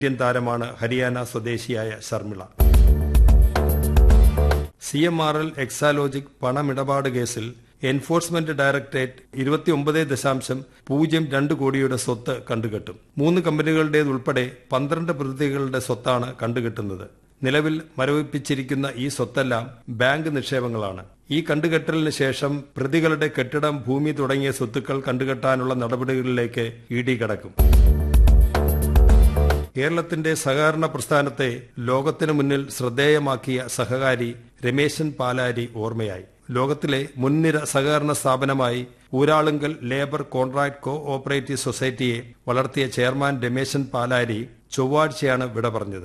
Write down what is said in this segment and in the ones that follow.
Indian താരമാണ് ഹരിയാന സ്വദേശിയായ Sharmila C M R L Exalogic പണമിടപാട് കേസിൽ എൻഫോഴ്സ്മെന്റ് ഡയറക്ടറേറ്റ് ഇരുപത്തിയൊമ്പത് ദശാംശം പൂജ്യം രണ്ട് കോടിയുടെ സ്വത്ത് കണ്ടുകെട്ടും മൂന്ന് കമ്പനികളുടേതുൾപ്പെടെ പന്ത്രണ്ട് പ്രതികളുടെ സ്വത്താണ് കണ്ടുകെട്ടുന്നത് നിലവിൽ മരവിപ്പിച്ചിരിക്കുന്ന ഈ സ്വത്തെല്ലാം ബാങ്ക് നിക്ഷേപങ്ങളാണ് ഈ കണ്ടുകെട്ടലിന് ശേഷം പ്രതികളുടെ കെട്ടിടം ഭൂമി തുടങ്ങിയ സ്വത്തുക്കൾ കണ്ടുകെട്ടാനുള്ള നടപടികളിലേക്ക് ഇ ഡി കടക്കും കേരളത്തിന്റെ സഹകരണ പ്രസ്ഥാനത്തെ ലോകത്തിനു മുന്നിൽ ശ്രദ്ധേയമാക്കിയ സഹകാരി രമേശൻ പാലാരി ഓർമ്മയായി ലോകത്തിലെ മുൻനിര സഹകരണ സ്ഥാപനമായി Uralungal labour contract co operative സൊസൈറ്റിയെ വളർത്തിയ ചെയർമാൻ രമേശൻ പാലാരി ചൊവ്വാഴ്ചയാണ് വിട പറഞ്ഞത്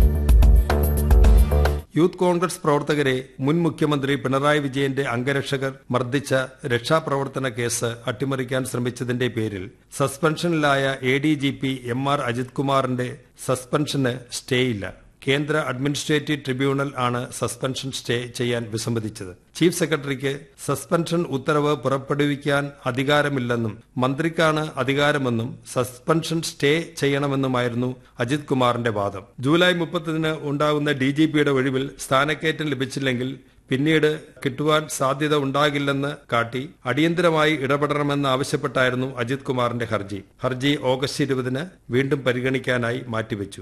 യൂത്ത് കോൺഗ്രസ് പ്രവർത്തകരെ മുൻ മുഖ്യമന്ത്രി പിണറായി വിജയന്റെ അംഗരക്ഷകർ മർദ്ദിച്ച രക്ഷാപ്രവർത്തന കേസ് അട്ടിമറിക്കാൻ ശ്രമിച്ചതിന്റെ പേരിൽ സസ്പെൻഷനിലായ A D G P M R Ajith കുമാറിന്റെ സസ്പെൻഷന് സ്റ്റേയില്ല കേന്ദ്ര അഡ്മിനിസ്ട്രേറ്റീവ് ട്രിബ്യൂണൽ ആണ് സസ്പെൻഷൻ സ്റ്റേ ചെയ്യാൻ വിസമ്മതിച്ചത് ചീഫ് സെക്രട്ടറിക്ക് സസ്പെൻഷൻ ഉത്തരവ് പുറപ്പെടുവിക്കാൻ അധികാരമില്ലെന്നും മന്ത്രിക്കാണ് അധികാരമെന്നും സസ്പെൻഷൻ സ്റ്റേ ചെയ്യണമെന്നുമായിരുന്നു അജിത് കുമാറിന്റെ വാദം ജൂലൈ മുപ്പത്തിന് ഉണ്ടാകുന്ന ഡി ജി പിയുടെ ഒഴിവിൽ സ്ഥാനക്കയറ്റം ലഭിച്ചില്ലെങ്കിൽ പിന്നീട് കിട്ടുവാൻ സാധ്യത ഉണ്ടാകില്ലെന്ന് കാട്ടി അടിയന്തരമായി ഇടപെടണമെന്ന് ആവശ്യപ്പെട്ടായിരുന്നു അജിത് കുമാറിന്റെ ഹർജി ഹർജി ഓഗസ്റ്റ് ഇരുപതിന് വീണ്ടും പരിഗണിക്കാനായി മാറ്റിവെച്ചു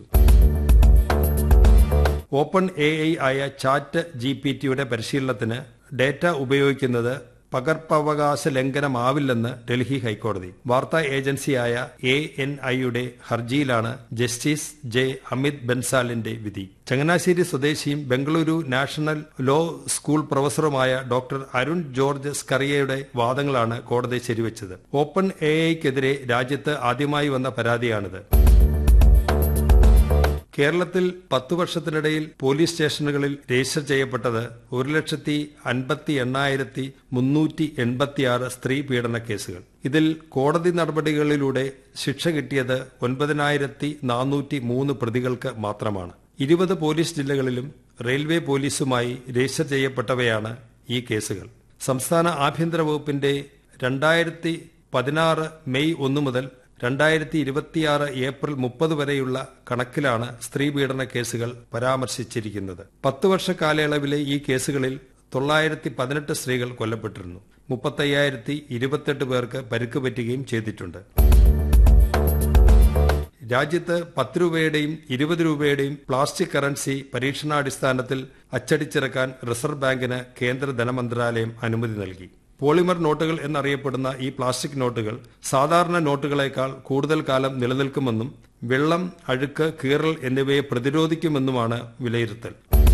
ഓപ്പൺ എ ഐ ആയ ചാറ്റ് ജി പി ടിയുടെ പരിശീലനത്തിന് ഡേറ്റ ഉപയോഗിക്കുന്നത് പകർപ്പവകാശ ലംഘനമാവില്ലെന്ന് ഡൽഹി ഹൈക്കോടതി വാർത്താ ഏജൻസിയായ എ എൻ ഐയുടെ ഹർജിയിലാണ് ജസ്റ്റിസ് ജെ അമിത് ബൻസാലിന്റെ വിധി ചങ്ങനാശ്ശേരി സ്വദേശിയും ബംഗളൂരു നാഷണൽ ലോ സ്കൂൾ പ്രൊഫസറുമായ ഡോക്ടർ അരുൺ ജോർജ് സ്കറിയയുടെ വാദങ്ങളാണ് കോടതി ശരിവച്ചത് ഓപ്പൺ എ ഐക്കെതിരെ രാജ്യത്ത് ആദ്യമായി വന്ന പരാതിയാണിത് കേരളത്തിൽ പത്തു വർഷത്തിനിടയിൽ പോലീസ് സ്റ്റേഷനുകളിൽ രജിസ്റ്റർ ചെയ്യപ്പെട്ടത് ഒരു ലക്ഷത്തി അൻപത്തി എണ്ണായിരത്തി മുന്നൂറ്റി എൺപത്തിയാറ് സ്ത്രീ പീഡന കേസുകൾ ഇതിൽ കോടതി നടപടികളിലൂടെ ശിക്ഷ കിട്ടിയത് ഒൻപതിനായിരത്തി നാനൂറ്റി മൂന്ന് പ്രതികൾക്ക് മാത്രമാണ് ഇരുപത് പോലീസ് ജില്ലകളിലും റെയിൽവേ പോലീസുമായി രജിസ്റ്റർ ചെയ്യപ്പെട്ടവയാണ് ഈ കേസുകൾ സംസ്ഥാന ആഭ്യന്തര വകുപ്പിന്റെ രണ്ടായിരത്തി പതിനാറ് മെയ് ഒന്ന് മുതൽ രണ്ടായിരത്തി ഇരുപത്തിയാറ് ഏപ്രിൽ മുപ്പത് വരെയുള്ള കണക്കിലാണ് സ്ത്രീപീഡന കേസുകൾ പരാമർശിച്ചിരിക്കുന്നത് പത്ത് വർഷ കാലയളവിലെ ഈ കേസുകളിൽ തൊള്ളായിരത്തി പതിനെട്ട് സ്ത്രീകൾ കൊല്ലപ്പെട്ടിരുന്നു മുപ്പത്തയ്യായിരത്തി ഇരുപത്തെട്ട് പേർക്ക് പരിക്ക് പറ്റുകയും ചെയ്തിട്ടുണ്ട് രാജ്യത്ത് പത്ത് രൂപയുടെയും ഇരുപത് രൂപയുടെയും പ്ലാസ്റ്റിക് കറൻസി പരീക്ഷണാടിസ്ഥാനത്തിൽ അച്ചടിച്ചിറക്കാൻ റിസർവ് ബാങ്കിന് കേന്ദ്ര ധനമന്ത്രാലയം അനുമതി നൽകി പോളിമർ നോട്ടുകൾ എന്നറിയപ്പെടുന്ന ഈ പ്ലാസ്റ്റിക് നോട്ടുകൾ സാധാരണ നോട്ടുകളേക്കാൾ കൂടുതൽ കാലം നിലനിൽക്കുമെന്നും വെള്ളം അഴുക്ക് കീറൽ എന്നിവയെ പ്രതിരോധിക്കുമെന്നുമാണ് വിലയിരുത്തൽ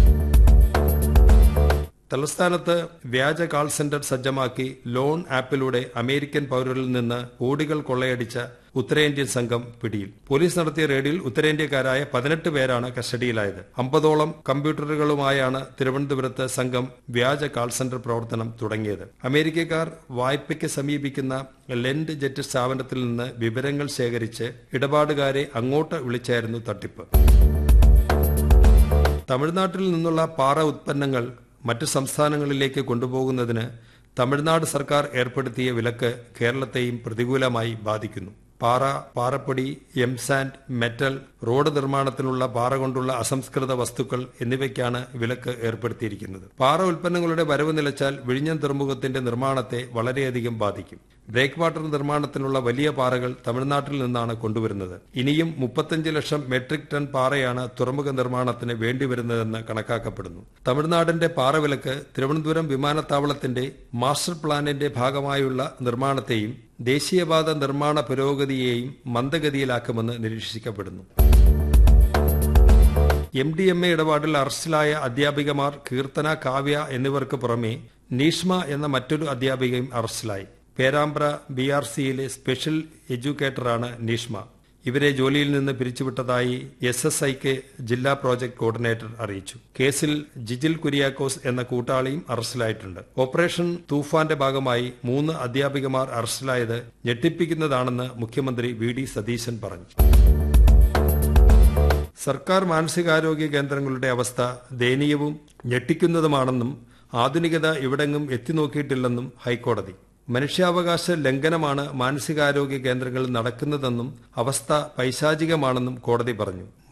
തലസ്ഥാനത്ത് വ്യാജ കാൾ സെന്റർ സജ്ജമാക്കി ലോൺ ആപ്പിലൂടെ അമേരിക്കൻ പൌരരിൽ നിന്ന് കോടികൾ കൊള്ളയടിച്ച ഉത്തരേന്ത്യൻ സംഘം പിടിയിൽ പോലീസ് നടത്തിയ റെയ്ഡിൽ ഉത്തരേന്ത്യക്കാരായ പതിനെട്ട് പേരാണ് കസ്റ്റഡിയിലായത് അമ്പതോളം കമ്പ്യൂട്ടറുകളുമായാണ് തിരുവനന്തപുരത്ത് സംഘം വ്യാജ കാൾ സെന്റർ പ്രവർത്തനം തുടങ്ങിയത് അമേരിക്കക്കാർ വായ്പയ്ക്ക് സമീപിക്കുന്ന ലെൻഡ് ജെറ്റ് സ്ഥാപനത്തിൽ നിന്ന് വിവരങ്ങൾ ശേഖരിച്ച് ഇടപാടുകാരെ അങ്ങോട്ട് വിളിച്ചായിരുന്നു തട്ടിപ്പ് തമിഴ്നാട്ടിൽ നിന്നുള്ള പാറ ഉത്പന്നങ്ങൾ മറ്റ് സംസ്ഥാനങ്ങളിലേക്ക് കൊണ്ടുപോകുന്നതിന് തമിഴ്നാട് സർക്കാർ ഏർപ്പെടുത്തിയ വിലക്ക് കേരളത്തെയും പ്രതികൂലമായി ബാധിക്കുന്നു പാറ പാറപ്പൊടി എംസാൻഡ് മെറ്റൽ റോഡ് നിർമ്മാണത്തിനുള്ള പാറ കൊണ്ടുള്ള അസംസ്കൃത വസ്തുക്കൾ എന്നിവയ്ക്കാണ് വിലക്ക് ഏർപ്പെടുത്തിയിരിക്കുന്നത് പാറ ഉൽപ്പന്നങ്ങളുടെ വരവ് നിലച്ചാൽ വിഴിഞ്ഞം തുറമുഖത്തിന്റെ നിർമ്മാണത്തെ വളരെയധികം ബാധിക്കും ബ്രേക്ക് വാട്ടർ നിർമ്മാണത്തിനുള്ള വലിയ പാറകൾ തമിഴ്നാട്ടിൽ നിന്നാണ് കൊണ്ടുവരുന്നത് ഇനിയും മുപ്പത്തഞ്ച് ലക്ഷം മെട്രിക് ടൺ പാറയാണ് തുറമുഖ നിർമ്മാണത്തിന് വേണ്ടിവരുന്നതെന്ന് കണക്കാക്കപ്പെടുന്നു തമിഴ്നാടിന്റെ പാറ വിലക്ക് തിരുവനന്തപുരം വിമാനത്താവളത്തിന്റെ മാസ്റ്റർ പ്ലാനിന്റെ ഭാഗമായുള്ള നിർമ്മാണത്തെയും ദേശീയപാത നിർമ്മാണ പുരോഗതിയെയും മന്ദഗതിയിലാക്കുമെന്ന് നിരീക്ഷിക്കപ്പെടുന്നു എം ഡി എം എ ഇടപാടിൽ അറസ്റ്റിലായ അധ്യാപികമാർ കീർത്തന കാവ്യ എന്നിവർക്ക് പുറമെ നീഷ്മ എന്ന മറ്റൊരു അധ്യാപികയും അറസ്റ്റിലായി പേരാമ്പ്ര ബി ആർ സിയിലെ സ്പെഷ്യൽ എഡ്യൂക്കേറ്ററാണ് നീഷ്മ ഇവരെ ജോലിയിൽ നിന്ന് പിരിച്ചുവിട്ടതായി എസ് എസ് ഐക്ക് ജില്ലാ പ്രോജക്ട് കോർഡിനേറ്റർ അറിയിച്ചു കേസിൽ ജിജിൽ കുര്യാക്കോസ് എന്ന കൂട്ടാളിയും അറസ്റ്റിലായിട്ടുണ്ട് ഓപ്പറേഷൻ തൂഫാന്റെ ഭാഗമായി മൂന്ന് അധ്യാപികമാർ അറസ്റ്റിലായത് ഞെട്ടിപ്പിക്കുന്നതാണെന്ന് മുഖ്യമന്ത്രി വി ഡി സതീശൻ പറഞ്ഞു സർക്കാർ മാനസികാരോഗ്യ കേന്ദ്രങ്ങളുടെ അവസ്ഥ ദയനീയവും ഞെട്ടിക്കുന്നതുമാണെന്നും ആധുനികത ഇവിടെങ്ങും എത്തിനോക്കിയിട്ടില്ലെന്നും ഹൈക്കോടതി മനുഷ്യാവകാശ ലംഘനമാണ് മാനസികാരോഗ്യ കേന്ദ്രങ്ങളിൽ നടക്കുന്നതെന്നും അവസ്ഥ പൈശാചികമാണെന്നും കോടതി പറഞ്ഞു